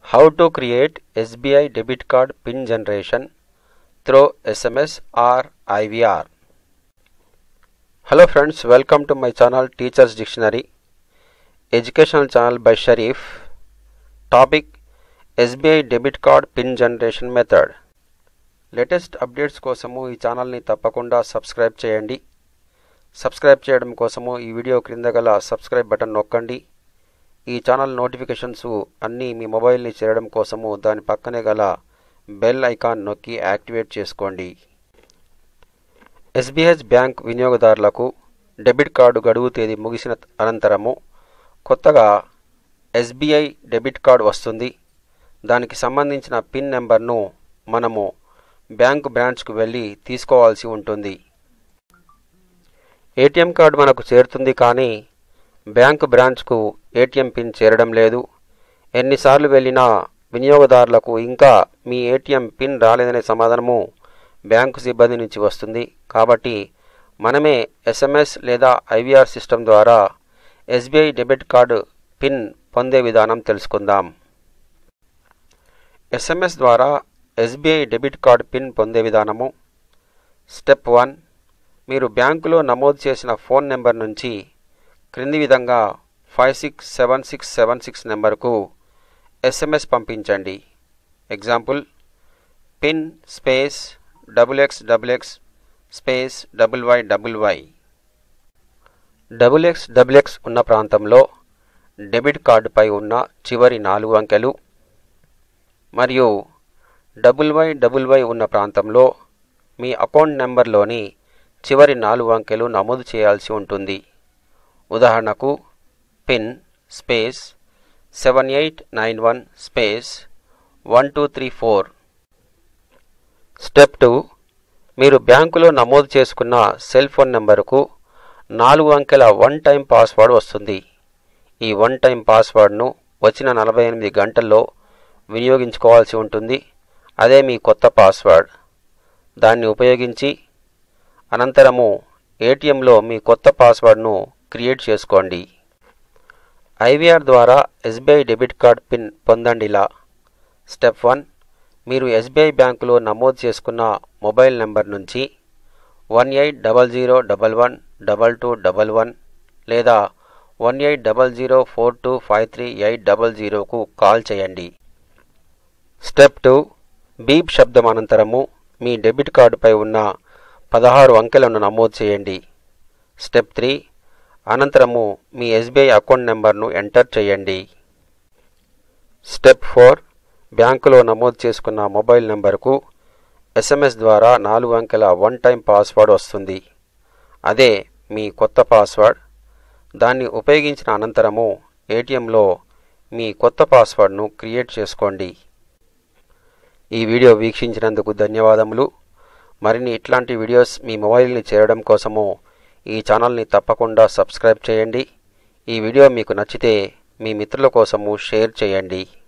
How to create SBI debit card PIN generation through SMS or IVR. Hello friends, welcome to my channel Teachers Dictionary, educational channel by Sharif. Topic SBI debit card PIN generation method. Latest updates కోసము ఈ ఛానల్ని తప్పకుండా subscribe చేయండి subscribe చేయడం కోసము ఈ video క్రింద గల సబ్స్క్రైబ్ బటన్ నొక్కండి ఈ ఛానల్ నోటిఫికేషన్స్ అన్నీ మీ మొబైల్ని చేరడం కోసము దాని పక్కనే గల బెల్ ఐకాన్ నొక్కి యాక్టివేట్ చేసుకోండి ఎస్బీహెచ్ బ్యాంక్ వినియోగదారులకు డెబిట్ కార్డు గడువు తేదీ ముగిసిన అనంతరము కొత్తగా ఎస్బీఐ డెబిట్ కార్డు వస్తుంది దానికి సంబంధించిన పిన్ నెంబర్ను మనము బ్యాంకు బ్రాంచ్కు వెళ్ళి తీసుకోవాల్సి ఉంటుంది ఏటీఎం కార్డు మనకు చేరుతుంది కానీ బ్యాంకు బ్రాంచ్కు ఏటీఎం పిన్ చేరడం లేదు ఎన్నిసార్లు వెళ్ళినా వినియోగదారులకు ఇంకా మీ ఏటీఎం పిన్ రాలేదనే సమాధానము బ్యాంకు సిబ్బంది నుంచి వస్తుంది కాబట్టి మనమే ఎస్ఎంఎస్ లేదా ఐవీఆర్ సిస్టమ్ ద్వారా ఎస్బీఐ డెబిట్ కార్డు పిన్ పొందే విధానం తెలుసుకుందాం ఎస్ఎంఎస్ ద్వారా ఎస్బీఐ డెబిట్ కార్డ్ పిన్ పొందే విధానము స్టెప్ వన్ మీరు బ్యాంకులో నమోదు చేసిన ఫోన్ నెంబర్ నుంచి క్రింది విధంగా five six seven six seven six నెంబర్కు ఎస్ఎంఎస్ పంపించండి example PIN space double X double X space double Y double Y double X double X ఉన్న ప్రాంతంలో డెబిట్ కార్డుపై ఉన్న చివరి నాలుగు అంకెలు మరియు డబుల్ వై డబుల్ వై ఉన్న ప్రాంతంలో మీ అకౌంట్ నెంబర్లోని చివరి నాలుగు అంకెలు నమోదు చేయాల్సి ఉంటుంది ఉదాహరణకు PIN space seven eight nine one space one two three four step two మీరు బ్యాంకులో నమోదు చేసుకున్న సెల్ ఫోన్ నెంబరుకు నాలుగు అంకెల వన్ టైం పాస్వర్డ్ వస్తుంది ఈ వన్ టైం పాస్వర్డ్ను వచ్చిన నలభై ఎనిమిది గంటల్లో వినియోగించుకోవాల్సి ఉంటుంది అదే మీ కొత్త పాస్వర్డ్ దాన్ని ఉపయోగించి అనంతరము ఏటీఎంలో మీ కొత్త పాస్వర్డ్ను క్రియేట్ చేసుకోండి ఐవీఆర్ ద్వారా ఎస్బీఐ డెబిట్ కార్డ్ పిన్ పొందండిలా స్టెప్ వన్ మీరు ఎస్బీఐ బ్యాంకులో నమోదు చేసుకున్న మొబైల్ నెంబర్ నుంచి one eight double zero double one double two double one లేదా one eight double zero four two five three eight double జీరోకు కాల్ చేయండి స్టెప్ టూ బీప్ శబ్దం అనంతరము మీ డెబిట్ కార్డుపై ఉన్న పదహారు అంకెలను నమోదు చేయండి స్టెప్ త్రీ అనంతరము మీ ఎస్బీఐ అకౌంట్ నెంబర్ను ఎంటర్ చేయండి స్టెప్ ఫోర్ బ్యాంకులో నమోదు చేసుకున్న మొబైల్ నెంబర్కు ఎస్ఎంఎస్ ద్వారా నాలుగు అంకెల వన్ టైం పాస్వర్డ్ వస్తుంది అదే మీ కొత్త పాస్వర్డ్ దాన్ని ఉపయోగించిన అనంతరము ఏటీఎంలో మీ కొత్త పాస్వర్డ్ను క్రియేట్ చేసుకోండి ఈ వీడియో వీక్షించినందుకు ధన్యవాదములు మరిన్ని ఇట్లాంటి వీడియోస్ మీ మొబైల్ని చేరడం కోసము ఈ ఛానల్ని తప్పకుండా సబ్స్క్రైబ్ చేయండి ఈ వీడియో మీకు నచ్చితే మీ మిత్రుల కోసము షేర్ చేయండి